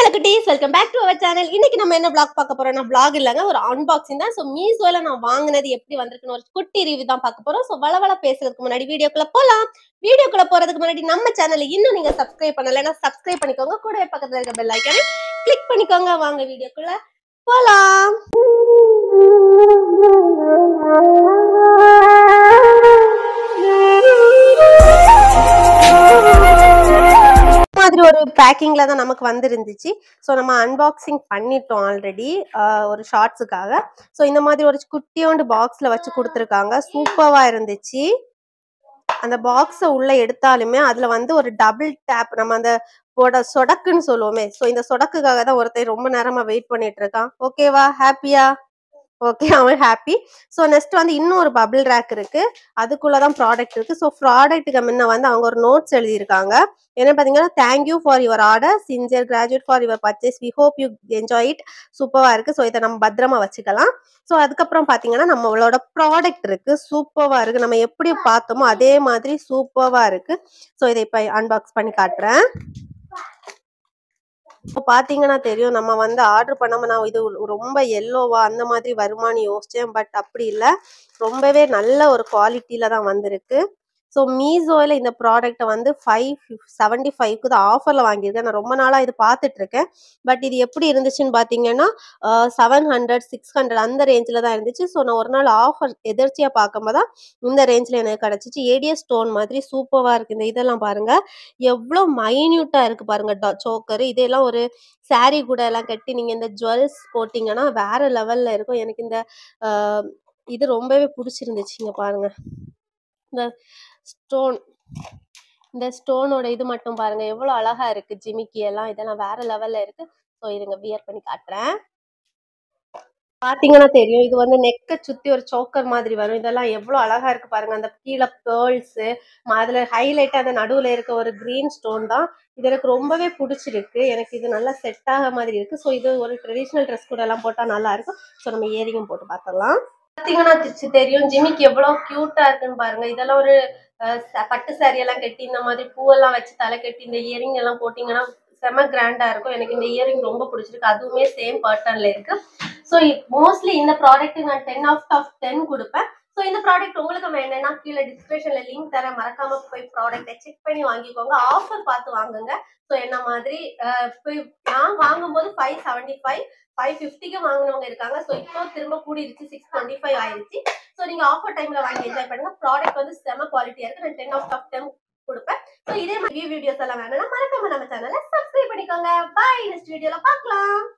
hello குட்டீஸ் welcome back to our channel இன்னைக்கு நம்ம என்ன vlog பார்க்க போறோம்னா vlog இல்லைங்க ஒரு அன்பாக்சிங் தான் ஸோ மீஷோல நான் வாங்கினது எப்படி வந்திருக்குன்னு ஒரு குட்டி ரிவ்யூ தான் பார்க்க போறோம் ஸோ வளவள பேசுறதுக்கு முன்னாடி வீடியோக்குள்ள போலாம் வீடியோக்குள்ள போறதுக்கு முன்னாடி நம்ம சேனலை இன்னும் நீங்க சப்ஸ்கிரைப் பண்ணலைன்னா சப்ஸ்கிரைப் பண்ணிக்கோங்க கூடவே பக்கத்துல இருக்க பெல் ஐக்கானை கிளிக் பண்ணிக்கோங்க வாங்க வீடியோக்குள்ள போலாம் மாதிரி ஒரு பேக்கிங்ல தான் நமக்கு வந்திருந்துச்சு ஸோ நம்ம அன்பாக்சிங் பண்ணிட்டோம் ஆல்ரெடி ஒரு ஷார்ட்ஸுக்காக ஸோ இந்த மாதிரி ஒரு குட்டியோண்டு பாக்ஸ்ல வச்சு கொடுத்துருக்காங்க சூப்பரா இருந்துச்சு அந்த பாக்ஸை உள்ள எடுத்தாலுமே அதுல வந்து ஒரு டபுள் டேப் நம்ம அந்த போட சொடக்குன்னு சொல்லுவோமே ஸோ இந்த சொடக்குக்காக தான் ஒருத்தர் ரொம்ப நேரமா வெயிட் பண்ணிட்டு இருக்கான் ஓகேவா ஹாப்பியா ஓகே அவன் ஹாப்பி ஸோ நெக்ஸ்ட் வந்து இன்னொரு பபிள் ரேக் இருக்கு அதுக்குள்ளதான் ப்ராடக்ட் இருக்கு ஸோ ப்ராடக்ட்டுக்கு முன்ன வந்து அவங்க ஒரு நோட்ஸ் எழுதியிருக்காங்க என்ன பார்த்தீங்கன்னா thank you for your order sincere gratitude for your purchase we hope you enjoy it சூப்பராக இருக்கு ஸோ இதை நம்ம பத்திரமா வச்சுக்கலாம் ஸோ அதுக்கப்புறம் பார்த்தீங்கன்னா நம்மளோட ப்ராடக்ட் இருக்கு சூப்பராக இருக்கு நம்ம எப்படி பார்த்தோமோ அதே மாதிரி சூப்பராக இருக்கு ஸோ இதை இப்போ அன்பாக்ஸ் பண்ணி காட்டுறேன் இப்போ பார்த்தீங்கன்னா தெரியும் நம்ம வந்து ஆர்டர் பண்ணாம நான் இது ரொம்ப எல்லோவா அந்த மாதிரி வருமானு யோசிச்சேன் பட் அப்படி இல்லை ரொம்பவே நல்ல ஒரு குவாலிட்டியில தான் வந்திருக்கு ஸோ மீஷோவில் இந்த ப்ராடக்ட்டை வந்து ஃபைவ் செவன்டி ஃபைவ்க்கு தான் ஆஃபரில் வாங்கியிருக்கேன் நான் ரொம்ப நாளாக இது பார்த்துட்டு இருக்கேன் பட் இது எப்படி இருந்துச்சுன்னு பார்த்தீங்கன்னா செவன் ஹண்ட்ரட் சிக்ஸ் ஹண்ட்ரட் அந்த ரேஞ்சில் தான் இருந்துச்சு ஸோ நான் ஒரு நாள் ஆஃபர் எதிர்ச்சியாக பார்க்கும்போது தான் இந்த ரேஞ்சில் எனக்கு கிடச்சிச்சு ஏடிஎஸ் ஸ்டோன் மாதிரி சூப்பராக இருக்குது இந்த இதெல்லாம் பாருங்கள் எவ்வளோ மைன்யூட்டாக இருக்குது பாருங்கள் சோக்கர் இதெல்லாம் ஒரு சாரீ கூட எல்லாம் கட்டி நீங்கள் இந்த ஜுவல்ஸ் போட்டிங்கன்னா வேறு லெவலில் இருக்கும் எனக்கு இந்த ஆஹ், இது ரொம்பவே பிடிச்சிருந்துச்சுங்க பாருங்க இந்த ஸ்டோன் இந்த ஸ்டோனோட இது மட்டும் பாருங்க எவ்வளோ அழகா இருக்கு ஜிமிக்கி எல்லாம் இதெல்லாம் வேற லெவல்ல இருக்கு ஸோ இதுங்க வியர் பண்ணி காட்டுறேன் பாத்தீங்கன்னா தெரியும் இது வந்து நெக்கை சுத்தி ஒரு சோக்கர் மாதிரி வரும் இதெல்லாம் எவ்வளவு அழகா இருக்கு பாருங்க அந்த கீழே பேர்ல்ஸ் அதுல ஹைலைட் அந்த நடுவுல இருக்க ஒரு கிரீன் ஸ்டோன் தான் இது எனக்கு ரொம்பவே பிடிச்சிருக்கு எனக்கு இது நல்லா செட் ஆக மாதிரி இருக்கு ஸோ இது ஒரு ட்ரெடிஷ்னல் ட்ரெஸ் கூட எல்லாம் போட்டா நல்லா இருக்கும் ஸோ நம்ம இயரிங்கும் போட்டு பார்த்துடலாம் பாத்தீங்கன்னா தி- தெரியும் ஜிமிக்கு எவ்வளவு கியூட்டா இருக்குன்னு பாருங்க இதெல்லாம் ஒரு அஹ், ச- பட்டு saree எல்லாம் கட்டி இந்த மாதிரி பூவெல்லாம் வச்சு தலை கட்டி இந்த இயரிங் எல்லாம் போட்டீங்கன்னா செம கிராண்டா இருக்கும் எனக்கு இந்த இயரிங் ரொம்ப பிடிச்சிருக்கு அதுவுமே சேம் பேட்டர்ன்ல இருக்கு ஸோ மோஸ்ட்லி இந்த ப்ராடக்ட் நான் டென் ஆஃப் ஆஃப் டென் கொடுப்பேன் ஸோ இந்த ப்ராடக்ட் உங்களுக்கு வேணும்னா கீழே டிஸ்கிரிப்ஷன்ல லிங்க் தரேன் மறக்காம போய் ப்ராடக்ட்டை செக் பண்ணி வாங்கிக்கோங்க ஆஃபர் பார்த்து வாங்குங்க ஸோ என்ன மாதிரி அஹ், போய் நான் வாங்கும்போது ஃபைவ் செவன்டி ஃபைவ் ஃபைவ் ஃபிஃப்டிக்கு வாங்கினவங்க இருக்காங்க ஸோ இப்போ திரும்ப கூடிருச்சு சிக்ஸ் டுவெண்ட்டி ஃபைவ் ஆயிருச்சு ஸோ நீங்க ஆஃபர் டைம்ல வாங்கி என்ஜாய் பண்ணுங்க ப்ராடக்ட் வந்து செம குவாலிட்டியா இருக்கு நான் டென் ஆஃப் ஆஃப் டென் கொடுப்பேன் ஸோ இதே மாதிரி வீடியோஸ் எல்லாம் வேணும்னா மறக்காம நம்ம சேனலை சப்ஸ்கிரைப் பண்ணிக்கோங்க பாய் நெக்ஸ்ட் வீடியோல பார்க்கலாம்